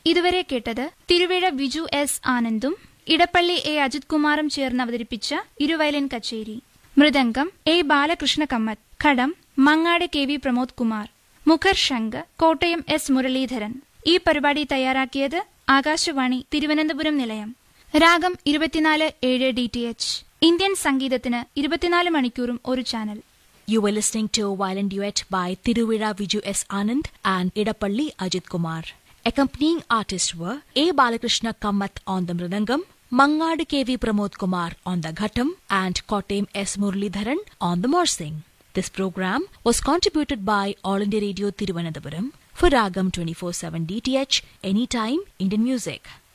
ഇതുവരെ കേട്ടത് തിരുവിഴ വിജു എസ് ആനന്ദും ഇടപ്പള്ളി എ അജിത് കുമാറും ചേർന്ന് അവതരിപ്പിച്ച ഇരുവയലിൻ കച്ചേരി മൃദംഗം എ ബാലകൃഷ്ണ കമ്മത്ത് ഘടം മങ്ങാട് കെ വി പ്രമോദ് കുമാർ മുഖർ ശങ്ക് കോട്ടയം എസ് മുരളീധരൻ ഈ പരിപാടി തയ്യാറാക്കിയത് ആകാശവാണി തിരുവനന്തപുരം നിലയം രാഗം ഇരുപത്തിനാല് ഏഴ് ഡി ടി എച്ച് ഇന്ത്യൻ സംഗീതത്തിന് ഇരുപത്തിനാല് മണിക്കൂറും ഒരു channel You were listening to a violin duet by Tiruvira Viju S. Anand and Idapalli Ajit Kumar. Accompanying artists were A. Balakrishna Kamath on the Mridangam, Mangad K.V. Pramod Kumar on the Ghatam, and Kottayam S. Muralidharan on the Morsing. This program was contributed by All India Radio Tiruvananthapuram for Ragam 24-7 DTH, Anytime Indian Music.